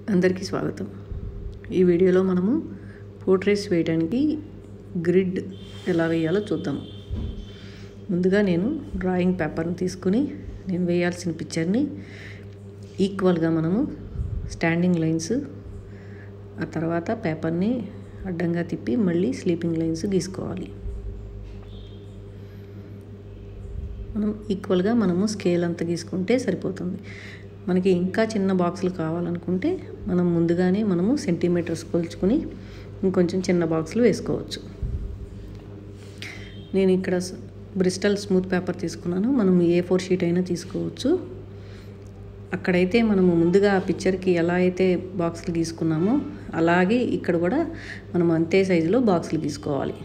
అందరికీ స్వాగతం ఈ వీడియోలో మనము పోర్ట్రేట్స్ వేయడానికి గ్రిడ్ ఎలా వేయాలో చూద్దాం ముందుగా నేను డ్రాయింగ్ పేపర్ని తీసుకుని నేను వేయాల్సిన పిక్చర్ని ఈక్వల్గా మనము స్టాండింగ్ లైన్స్ ఆ తర్వాత పేపర్ని అడ్డంగా తిప్పి మళ్ళీ స్లీపింగ్ లైన్స్ గీసుకోవాలి మనం ఈక్వల్గా మనము స్కేల్ అంతా గీసుకుంటే సరిపోతుంది మనకి ఇంకా చిన్న బాక్సులు కావాలనుకుంటే మనం ముందుగానే మనము సెంటీమీటర్స్ కొలుచుకుని ఇంకొంచెం చిన్న బాక్సులు వేసుకోవచ్చు నేను ఇక్కడ బ్రిస్టల్ స్మూత్ పేపర్ తీసుకున్నాను మనం ఏ ఫోర్ షీట్ అయినా తీసుకోవచ్చు అక్కడైతే మనము ముందుగా ఆ పిక్చర్కి ఎలా అయితే బాక్సులు గీసుకున్నామో అలాగే ఇక్కడ కూడా మనం అంతే సైజులో బాక్సులు గీసుకోవాలి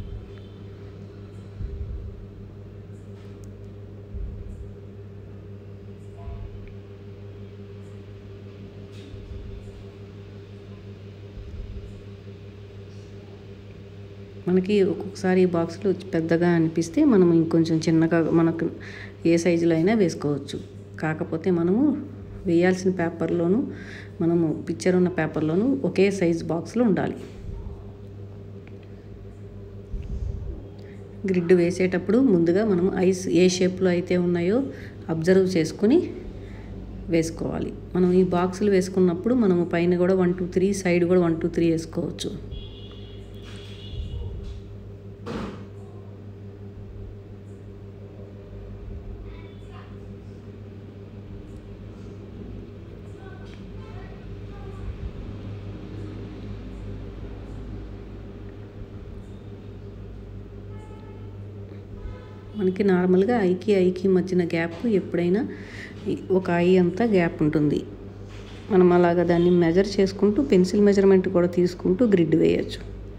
మనకి ఒక్కొక్కసారి ఈ బాక్సులు పెద్దగా అనిపిస్తే మనం ఇంకొంచెం చిన్నగా మనకు ఏ సైజులో అయినా వేసుకోవచ్చు కాకపోతే మనము వేయాల్సిన పేపర్లోను మనము పిక్చర్ ఉన్న పేపర్లోను ఒకే సైజ్ బాక్సులు ఉండాలి గ్రిడ్ వేసేటప్పుడు ముందుగా మనం ఐస్ ఏ షేప్లో అయితే ఉన్నాయో అబ్జర్వ్ చేసుకుని వేసుకోవాలి మనం ఈ బాక్సులు వేసుకున్నప్పుడు మనము పైన కూడా వన్ టూ త్రీ సైడ్ కూడా వన్ టూ త్రీ వేసుకోవచ్చు మనకి నార్మల్గా ఐకి ఐకి మధ్యన గ్యాప్ ఎప్పుడైనా ఒక ఐ అంతా గ్యాప్ ఉంటుంది మనం అలాగా దాన్ని మెజర్ చేసుకుంటూ పెన్సిల్ మెజర్మెంట్ కూడా తీసుకుంటూ గ్రిడ్ వేయచ్చు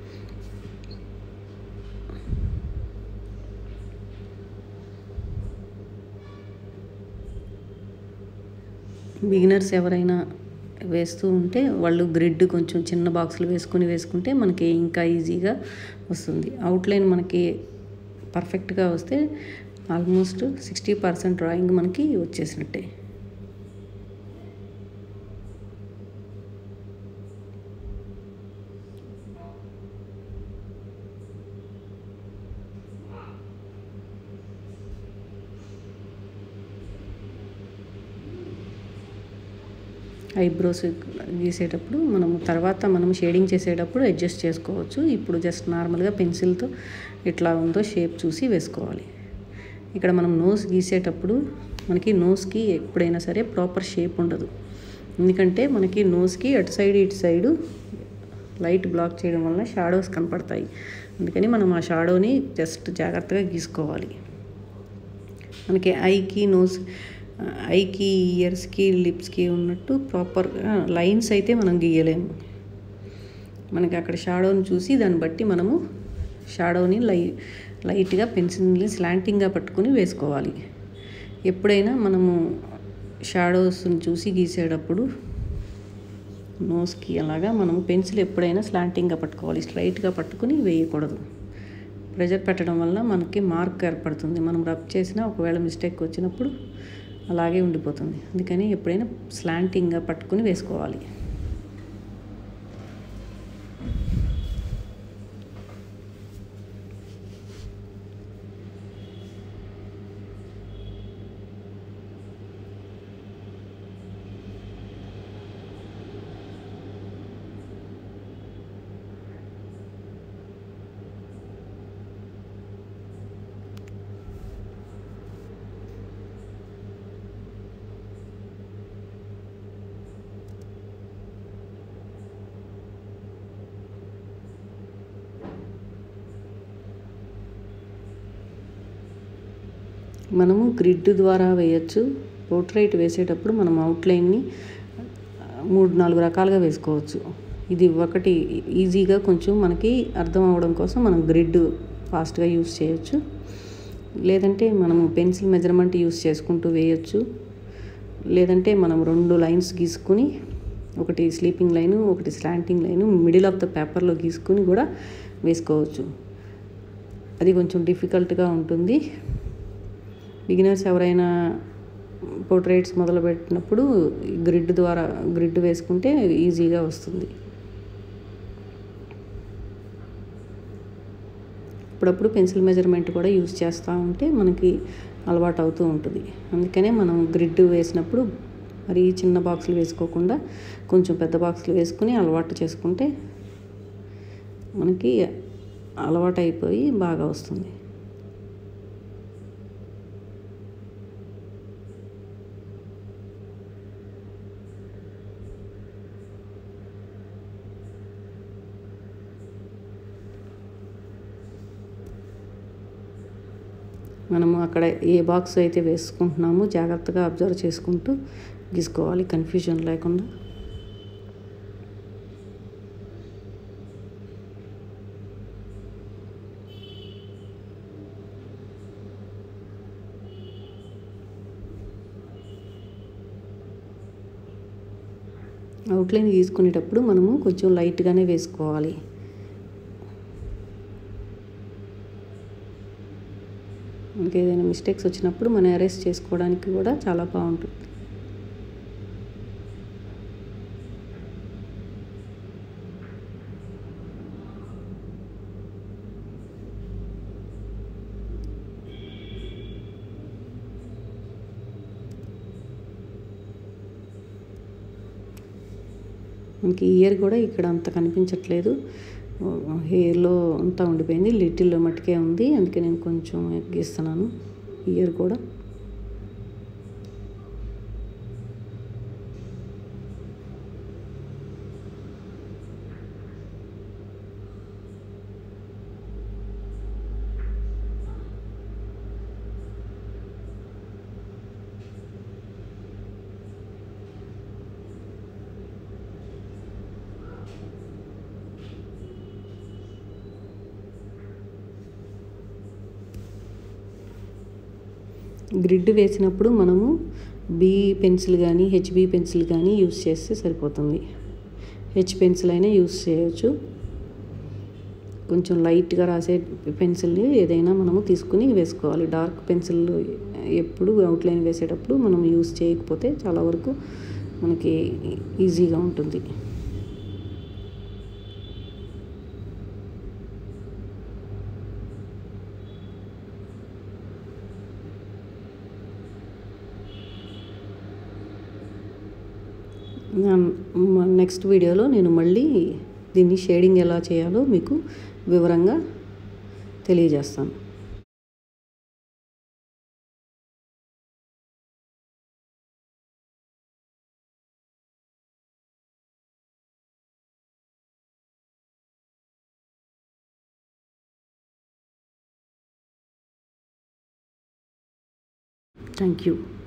బిగినర్స్ ఎవరైనా వేస్తూ ఉంటే వాళ్ళు గ్రిడ్ కొంచెం చిన్న బాక్సులు వేసుకుని వేసుకుంటే మనకి ఇంకా ఈజీగా వస్తుంది అవుట్లైన్ మనకి పర్ఫెక్ట్గా వస్తే ఆల్మోస్ట్ సిక్స్టీ పర్సెంట్ డ్రాయింగ్ మనకి వచ్చేసినట్టే ఐబ్రోస్ గీసేటప్పుడు మనం తర్వాత మనం షేడింగ్ చేసేటప్పుడు అడ్జస్ట్ చేసుకోవచ్చు ఇప్పుడు జస్ట్ నార్మల్గా పెన్సిల్తో ఎట్లా ఉందో షేప్ చూసి వేసుకోవాలి ఇక్కడ మనం నోస్ గీసేటప్పుడు మనకి నోస్కి ఎప్పుడైనా సరే ప్రాపర్ షేప్ ఉండదు ఎందుకంటే మనకి నోస్కి అటు సైడ్ ఇటు సైడు లైట్ బ్లాక్ చేయడం వల్ల షాడోస్ కనపడతాయి అందుకని మనం ఆ షాడోని జస్ట్ జాగ్రత్తగా గీసుకోవాలి మనకి ఐకి నోస్ ఐకి ఇయర్స్కి లిప్స్కి ఉన్నట్టు ప్రాపర్ లైన్స్ అయితే మనం గీయలేము మనకి అక్కడ షాడోని చూసి దాన్ని బట్టి మనము షాడోని లై లైట్గా పెన్సిల్ని స్లాంటింగ్గా పట్టుకుని వేసుకోవాలి ఎప్పుడైనా మనము షాడోస్ని చూసి గీసేటప్పుడు నోస్కి అలాగా మనం పెన్సిల్ ఎప్పుడైనా స్లాంటింగ్గా పట్టుకోవాలి స్ట్రైట్గా పట్టుకుని వేయకూడదు ప్రెజర్ పెట్టడం వల్ల మనకి మార్క్ ఏర్పడుతుంది మనం రబ్ చేసినా ఒకవేళ మిస్టేక్ వచ్చినప్పుడు అలాగే ఉండిపోతుంది అందుకని ఎప్పుడైనా స్లాంటింగ్గా పట్టుకుని వేసుకోవాలి మనము గ్రిడ్ ద్వారా వేయచ్చు పోర్ట్రైట్ వేసేటప్పుడు మనం అవుట్లైన్ని మూడు నాలుగు రకాలుగా వేసుకోవచ్చు ఇది ఒకటి ఈజీగా కొంచెం మనకి అర్థం అవ్వడం కోసం మనం గ్రిడ్ ఫాస్ట్గా యూస్ చేయొచ్చు లేదంటే మనము పెన్సిల్ మెజర్మెంట్ యూస్ చేసుకుంటూ వేయచ్చు లేదంటే మనం రెండు లైన్స్ గీసుకుని ఒకటి స్లీపింగ్ లైను ఒకటి slanting line middle of the పేపర్లో గీసుకుని కూడా వేసుకోవచ్చు అది కొంచెం డిఫికల్ట్గా ఉంటుంది బిగినర్స్ ఎవరైనా పోర్ట్రేట్స్ మొదలుపెట్టినప్పుడు గ్రిడ్ ద్వారా గ్రిడ్ వేసుకుంటే ఈజీగా వస్తుంది అప్పుడప్పుడు పెన్సిల్ మెజర్మెంట్ కూడా యూజ్ చేస్తూ ఉంటే మనకి అలవాటు అవుతూ ఉంటుంది అందుకనే మనం గ్రిడ్ వేసినప్పుడు మరి చిన్న బాక్సులు వేసుకోకుండా కొంచెం పెద్ద బాక్సులు వేసుకుని అలవాటు చేసుకుంటే మనకి అలవాటు అయిపోయి బాగా వస్తుంది మనము అక్కడ ఏ బాక్స్ అయితే వేసుకుంటున్నామో జాగ్రత్తగా అబ్జర్వ్ చేసుకుంటూ గీసుకోవాలి కన్ఫ్యూజన్ లేకుండా అవుట్లైన్ గీసుకునేటప్పుడు మనము కొంచెం లైట్గానే వేసుకోవాలి మనకి ఏదైనా మిస్టేక్స్ వచ్చినప్పుడు మనం అరెస్ట్ చేసుకోవడానికి కూడా చాలా బాగుంటుంది మనకి ఇయర్ కూడా ఇక్కడ అంత కనిపించట్లేదు హెయిర్లో అంతా ఉండిపోయింది లిటిల్లో మట్టుకే ఉంది అందుకే నేను కొంచెం గీస్తున్నాను ఇయర్ కూడా గ్రిడ్ వేసినప్పుడు మనము బి పెన్సిల్ కానీ హెచ్బి పెన్సిల్ కానీ యూస్ చేస్తే సరిపోతుంది హెచ్ పెన్సిల్ అయినా యూస్ చేయొచ్చు కొంచెం లైట్గా రాసే పెన్సిల్ని ఏదైనా మనము తీసుకుని వేసుకోవాలి డార్క్ పెన్సిల్ ఎప్పుడు అవుట్లైన్ వేసేటప్పుడు మనం యూస్ చేయకపోతే చాలా వరకు మనకి ఈజీగా ఉంటుంది నెక్స్ట్ వీడియోలో నేను మళ్ళీ దీన్ని షేడింగ్ ఎలా చేయాలో మీకు వివరంగా తెలియజేస్తాను థ్యాంక్ యూ